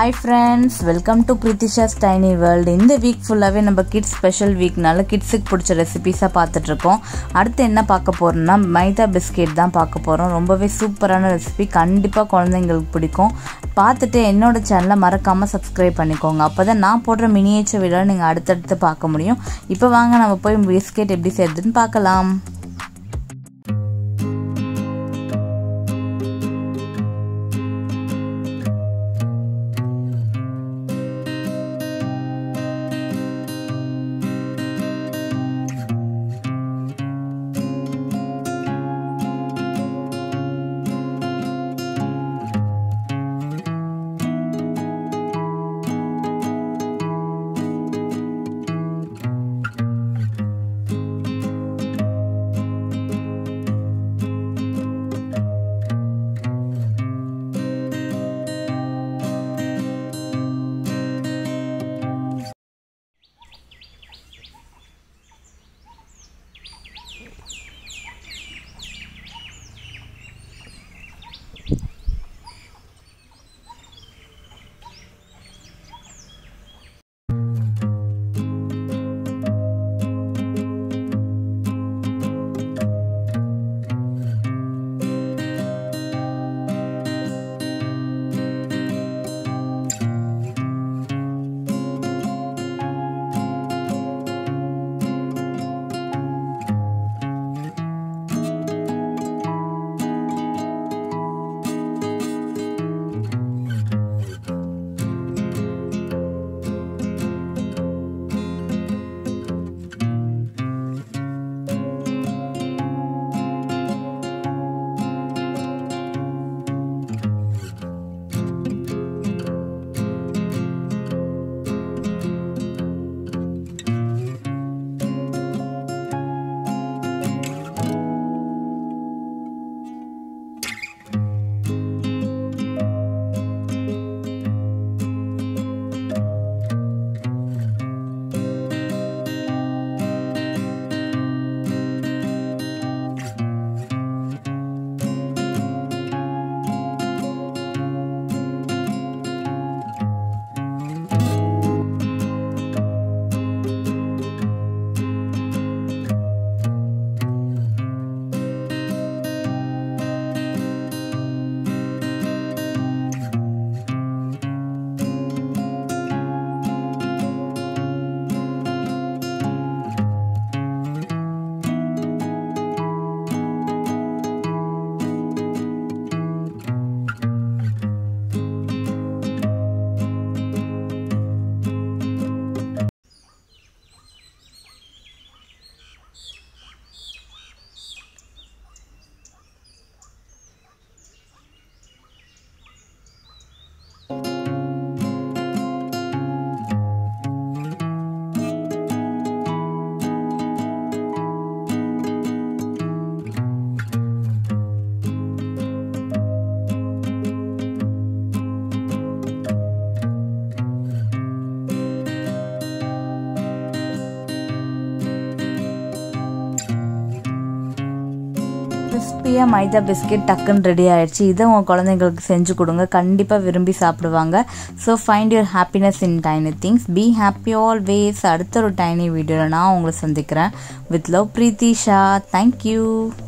hi friends welcome to Prithisha's tiny world இந்த week ஃபுல்லாகவே நம்ம கிட்ஸ் ஸ்பெஷல் வீக்னால கிட்ஸுக்கு பிடிச்ச ரெசிபீஸாக பார்த்துட்ருக்கோம் அடுத்து என்ன பார்க்க போகிறோம்னா மைதா பிஸ்கெட் தான் பார்க்க போகிறோம் ரொம்பவே சூப்பரான ரெசிபி கண்டிப்பாக குழந்தைங்களுக்கு பிடிக்கும் பார்த்துட்டு என்னோட சேனலை மறக்காமல் சப்ஸ்கிரைப் பண்ணிக்கோங்க அப்போ தான் நான் போடுற மினியேச்சர் வீடியோ நீங்கள் அடுத்தடுத்து பார்க்க முடியும் இப்போ வாங்க நம்ம போய் பிஸ்கெட் எப்படி செய்யறதுன்னு பார்க்கலாம் கிறிஸ்பியாக மைதா பிஸ்கெட் டக்குன்னு ரெடி ஆயிடுச்சு இதை உங்கள் குழந்தைங்களுக்கு செஞ்சு கொடுங்க கண்டிப்பாக விரும்பி சாப்பிடுவாங்க so find your happiness in tiny things be happy always அடுத்த ஒரு டைனி வீடியோவில் நான் உங்களை சந்திக்கிறேன் வித் லவ் பிரீத்திஷா தேங்க்யூ